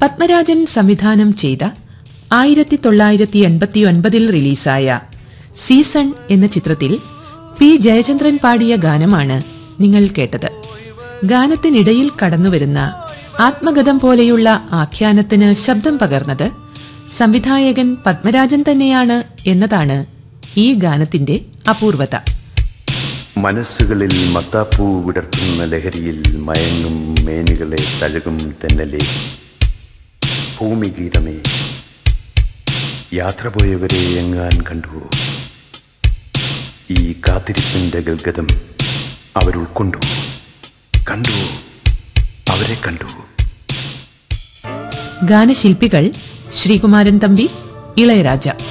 പത്മരാജൻ സംവിധാനം ചെയ്ത ആയിരത്തി തൊള്ളായിരത്തി എൺപത്തി ഒൻപതിൽ റിലീസായ സീസൺ എന്ന ചിത്രത്തിൽ പി ജയചന്ദ്രൻ പാടിയ ഗാനമാണ് നിങ്ങൾ കേട്ടത് ഗാനത്തിനിടയിൽ കടന്നുവരുന്ന ആത്മഗതം പോലെയുള്ള ആഖ്യാനത്തിന് ശബ്ദം പകർന്നത് സംവിധായകൻ പത്മരാജൻ തന്നെയാണ് എന്നതാണ് ഈ ഗാനത്തിന്റെ അപൂർവത മനസ്സുകളിൽ മത്താപ്പൂ വിടർത്തുന്ന ലഹരിയിൽ മയങ്ങും മേനികളെ തഴുകും തെന്നലേ ഭൂമിഗീതമേ യാത്ര പോയവരെ എങ്ങാൻ കണ്ടുവോ ഈ കാത്തിരിപ്പിന്റെ ഗൽഗതം അവരുൾക്കൊണ്ടു കണ്ടുവോ അവരെ കണ്ടുവോ ഗാനശില്പികൾ ശ്രീകുമാരൻ തമ്പി ഇളയരാജ